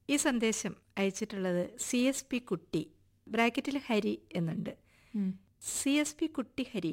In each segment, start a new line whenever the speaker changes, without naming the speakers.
ഈ സന്ദേശം അയച്ചിട്ടുള്ളത് C S P കുട്ടി ബ്രാക്കറ്റിൽ ഹരി എന്നുണ്ട്
ഉം.
സി എസ് പി കുട്ടി ഹരി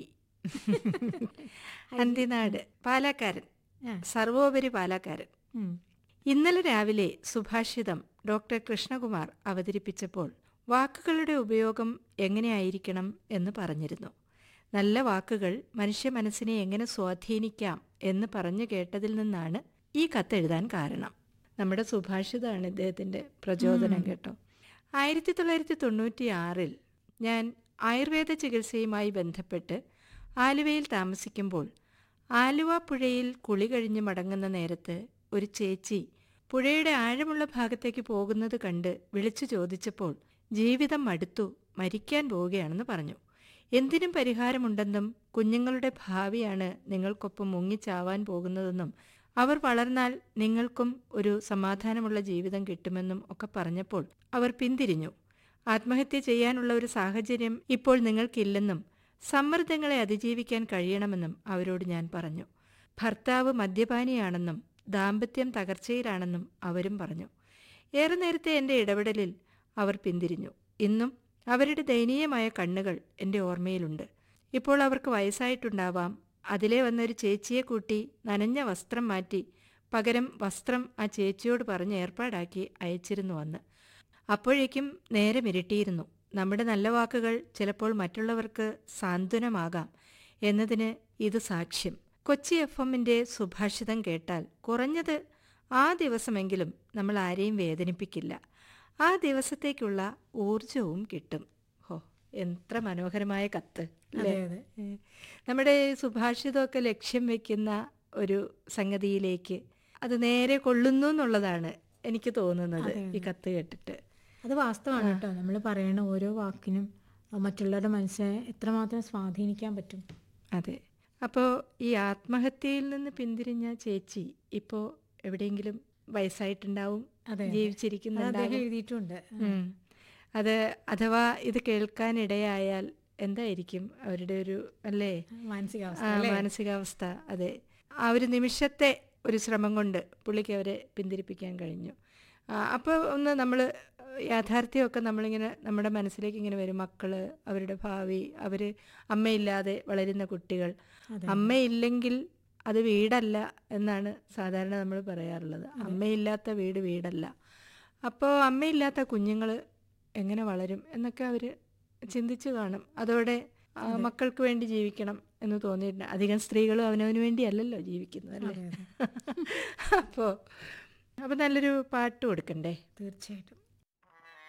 അന്തിനാട് പാലാക്കാരൻ
ആ.
സർവോപരി പാലാക്കാരൻ
ഉം.
ഇന്നലെ രാവിലെ സുഭാഷിതം ഡോക്ടർ കൃഷ്ണകുമാർ അവതരിപ്പിച്ചപ്പോൾ വാക്കുകളുടെ ഉപയോഗം എങ്ങനെയായിരിക്കണം എന്ന് പറഞ്ഞിരുന്നു നല്ല വാക്കുകൾ മനുഷ്യ മനസ്സിനെ എങ്ങനെ സ്വാധീനിക്കാം എന്ന് പറഞ്ഞു കേട്ടതിൽ നിന്നാണ് ഈ കത്തെഴുതാൻ കാരണം നമ്മുടെ സുഭാഷിതമാണ് ഇദ്ദേഹത്തിൻ്റെ പ്രചോദനം കേട്ടോ ആയിരത്തി തൊള്ളായിരത്തി തൊണ്ണൂറ്റി ആറിൽ ഞാൻ ആയുർവേദ ചികിത്സയുമായി ബന്ധപ്പെട്ട് ആലുവയിൽ താമസിക്കുമ്പോൾ ആലുവ പുഴയിൽ കുളി കഴിഞ്ഞ് മടങ്ങുന്ന നേരത്ത് ഒരു ചേച്ചി പുഴയുടെ ആഴമുള്ള ഭാഗത്തേക്ക് പോകുന്നത് കണ്ട് വിളിച്ചു ചോദിച്ചപ്പോൾ ജീവിതം മടുത്തു മരിക്കാൻ പോവുകയാണെന്ന് പറഞ്ഞു എന്തിനും പരിഹാരമുണ്ടെന്നും കുഞ്ഞുങ്ങളുടെ ഭാവിയാണ് നിങ്ങൾക്കൊപ്പം മുങ്ങിച്ചാവാൻ പോകുന്നതെന്നും അവർ വളർന്നാൽ നിങ്ങൾക്കും ഒരു സമാധാനമുള്ള ജീവിതം കിട്ടുമെന്നും ഒക്കെ പറഞ്ഞപ്പോൾ അവർ പിന്തിരിഞ്ഞു ആത്മഹത്യ ചെയ്യാനുള്ള ഒരു സാഹചര്യം ഇപ്പോൾ നിങ്ങൾക്കില്ലെന്നും സമ്മർദ്ദങ്ങളെ അതിജീവിക്കാൻ കഴിയണമെന്നും അവരോട് ഞാൻ പറഞ്ഞു ഭർത്താവ് മദ്യപാനിയാണെന്നും ദാമ്പത്യം തകർച്ചയിലാണെന്നും അവരും പറഞ്ഞു ഏറെ നേരത്തെ എൻ്റെ ഇടപെടലിൽ അവർ പിന്തിരിഞ്ഞു ഇന്നും അവരുടെ ദയനീയമായ കണ്ണുകൾ എൻ്റെ ഓർമ്മയിലുണ്ട് ഇപ്പോൾ അവർക്ക് വയസ്സായിട്ടുണ്ടാവാം അതിലെ വന്നൊരു ചേച്ചിയെ കൂട്ടി നനഞ്ഞ വസ്ത്രം മാറ്റി പകരം വസ്ത്രം ആ ചേച്ചിയോട് പറഞ്ഞ് ഏർപ്പാടാക്കി അയച്ചിരുന്നു അന്ന് അപ്പോഴേക്കും നേരം ഇരട്ടിയിരുന്നു നമ്മുടെ നല്ല വാക്കുകൾ ചിലപ്പോൾ മറ്റുള്ളവർക്ക് സാന്ത്വനമാകാം എന്നതിന് ഇത് സാക്ഷ്യം കൊച്ചി എഫ് എമ്മിൻ്റെ സുഭാഷിതം കേട്ടാൽ കുറഞ്ഞത് ആ ദിവസമെങ്കിലും നമ്മൾ ആരെയും വേദനിപ്പിക്കില്ല ആ ദിവസത്തേക്കുള്ള ഊർജവും കിട്ടും ഹോ എത്ര മനോഹരമായ കത്ത് അല്ലേ
അതെ അതെ
ഏ, നമ്മുടെ ഈ സുഭാഷിതമൊക്കെ ലക്ഷ്യം വെക്കുന്ന ഒരു സംഗതിയിലേക്ക് അത് നേരെ കൊള്ളുന്നു എന്നുള്ളതാണ് എനിക്ക് തോന്നുന്നത് ഈ കത്ത് കേട്ടിട്ട്
അത് വാസ്തവമാണ് കേട്ടോ നമ്മൾ പറയണ ഓരോ വാക്കിനും അഹ് മറ്റുള്ളവരുടെ മനസ്സിനെ എത്രമാത്രം സ്വാധീനിക്കാൻ പറ്റും
അതെ അപ്പോൾ ഈ ആത്മഹത്യയിൽ നിന്ന് പിന്തിരിഞ്ഞ ചേച്ചി ഇപ്പോൾ എവിടെയെങ്കിലും വയസ്സായിട്ടുണ്ടാവും
അതെ, അതെ. അത്
ജീവിച്ചിരിക്കുന്നുണ്ടാവും
അദ്ദേഹം എഴുതിയിട്ടുണ്ട്
ഉം. അത് അഥവാ ഇത് കേൾക്കാനിടയായാൽ എന്തായിരിക്കും അവരുടെ ഒരു അല്ലേ
മാനസികാവസ്ഥ
ആ, മാനസികാവസ്ഥ അതെ ആ ഒരു നിമിഷത്തെ ഒരു ശ്രമം കൊണ്ട് പുള്ളിക്ക് അവരെ പിന്തിരിപ്പിക്കാൻ കഴിഞ്ഞു അപ്പോൾ ഒന്ന് നമ്മൾ യാഥാർത്ഥ്യമൊക്കെ നമ്മളിങ്ങനെ നമ്മുടെ മനസ്സിലേക്ക് ഇങ്ങനെ വരും മക്കള് അവരുടെ ഭാവി അവർ അമ്മയില്ലാതെ വളരുന്ന കുട്ടികൾ അമ്മയില്ലെങ്കിൽ അത് വീടല്ല എന്നാണ് സാധാരണ നമ്മൾ പറയാറുള്ളത് അമ്മയില്ലാത്ത വീട് വീടല്ല അപ്പോൾ അമ്മയില്ലാത്ത കുഞ്ഞുങ്ങൾ എങ്ങനെ വളരും എന്നൊക്കെ അവർ ചിന്തിച്ചു കാണും അതോടെ ആ, മക്കൾക്ക് വേണ്ടി ജീവിക്കണം എന്ന് തോന്നിയിട്ടുണ്ട് അധികം സ്ത്രീകളും അവനവന് വേണ്ടിയല്ലല്ലോ ജീവിക്കുന്നത് അല്ലേ അപ്പോൾ അപ്പോൾ നല്ലൊരു പാട്ട് കൊടുക്കണ്ടേ
തീർച്ചയായിട്ടും